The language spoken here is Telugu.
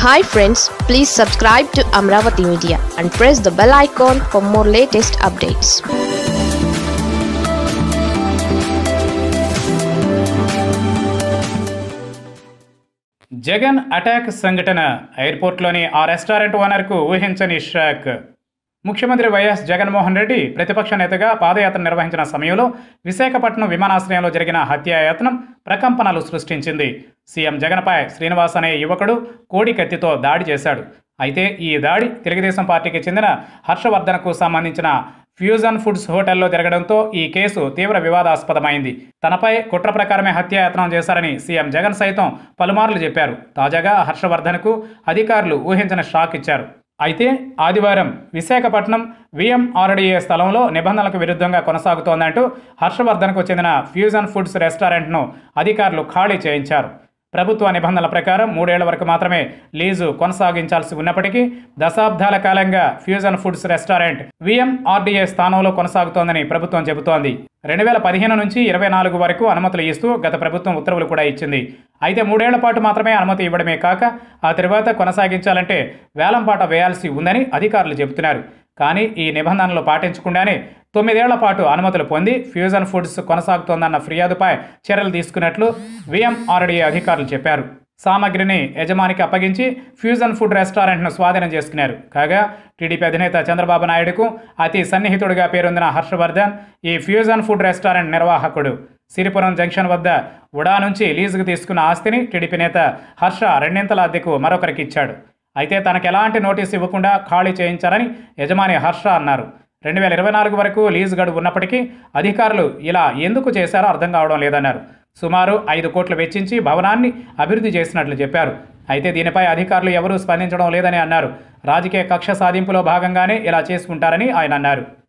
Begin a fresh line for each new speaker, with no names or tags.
hi friends please subscribe to Amaravati media and press the bell icon for more latest updates
Jagan attack సంఘటన ఎయిర్పోర్ట్లోని ఆ రెస్టారెంట్ ఓనర్కు ఊహించని షాక్ ముఖ్యమంత్రి వైఎస్ జగన్మోహన్ రెడ్డి ప్రతిపక్ష నేతగా పాదయాత్ర నిర్వహించిన సమయంలో విశాఖపట్నం విమానాశ్రయంలో జరిగిన హత్యాయత్నం ప్రకంపనలు సృష్టించింది సీఎం జగన్పై శ్రీనివాస్ అనే యువకుడు కోడి కత్తితో దాడి చేశాడు అయితే ఈ దాడి తెలుగుదేశం పార్టీకి చెందిన హర్షవర్ధన్కు సంబంధించిన ఫ్యూజన్ ఫుడ్స్ హోటల్లో జరగడంతో ఈ కేసు తీవ్ర వివాదాస్పదమైంది తనపై కుట్ర ప్రకారమే హత్యాయత్నం చేశారని సీఎం జగన్ సైతం పలుమార్లు చెప్పారు తాజాగా హర్షవర్ధన్కు అధికారులు ఊహించిన షాక్ ఇచ్చారు అయితే ఆదివారం విశాఖపట్నం విఎంఆర్డీఏ స్థలంలో నిబంధనలకు విరుద్ధంగా కొనసాగుతోందంటూ హర్షవర్ధన్కు చెందిన ఫ్యూజన్ ఫుడ్స్ రెస్టారెంట్ను అధికారులు ఖాళీ చేయించారు ప్రభుత్వ నిబంధనల ప్రకారం మూడేళ్ల వరకు మాత్రమే లీజు కొనసాగించాల్సి ఉన్నప్పటికీ దశాబ్దాల కాలంగా ఫ్యూజన్ ఫుడ్స్ రెస్టారెంట్ విఎంఆర్డీఏ స్థానంలో కొనసాగుతోందని ప్రభుత్వం చెబుతోంది రెండు వేల పదిహేను నుంచి ఇరవై నాలుగు వరకు అనుమతులు ఇస్తూ గత ప్రభుత్వం ఉత్తర్వులు కూడా ఇచ్చింది అయితే మూడేళ్ల పాటు మాత్రమే అనుమతి ఇవ్వడమే కాక ఆ తర్వాత కొనసాగించాలంటే వేలంపాట వేయాల్సి ఉందని అధికారులు చెబుతున్నారు కానీ ఈ నిబంధనలు పాటించకుండానే తొమ్మిదేళ్ల పాటు అనుమతులు పొంది ఫ్యూజన్ ఫుడ్స్ కొనసాగుతోందన్న ఫిర్యాదుపై చర్యలు తీసుకున్నట్లు విఎంఆర్డీఏ అధికారులు చెప్పారు సామగ్రిని యజమానికి అప్పగించి ఫ్యూజన్ ఫుడ్ రెస్టారెంట్ను స్వాధీనం చేసుకున్నారు కాగా టీడీపీ అధినేత చంద్రబాబు నాయుడుకు అతి సన్నిహితుడిగా పేరొందిన హర్షవర్ధన్ ఈ ఫ్యూజన్ ఫుడ్ రెస్టారెంట్ నిర్వాహకుడు సిరిపురం జంక్షన్ వద్ద ఉడా నుంచి లీజుకు తీసుకున్న ఆస్తిని టీడీపీ నేత హర్ష రెండింతల అద్దెకు మరొకరికి ఇచ్చాడు అయితే తనకు ఎలాంటి నోటీస్ ఇవ్వకుండా ఖాళీ చేయించారని యజమాని హర్ష అన్నారు రెండు వేల ఇరవై నాలుగు వరకు లీజు గడువు ఉన్నప్పటికీ అధికారులు ఇలా ఎందుకు చేశారో అర్థం కావడం లేదన్నారు సుమారు ఐదు కోట్లు వెచ్చించి భవనాన్ని అభివృద్ధి చేసినట్లు చెప్పారు అయితే దీనిపై అధికారులు ఎవరూ స్పందించడం లేదని అన్నారు రాజకీయ కక్ష సాధింపులో భాగంగానే ఇలా చేసుకుంటారని ఆయన అన్నారు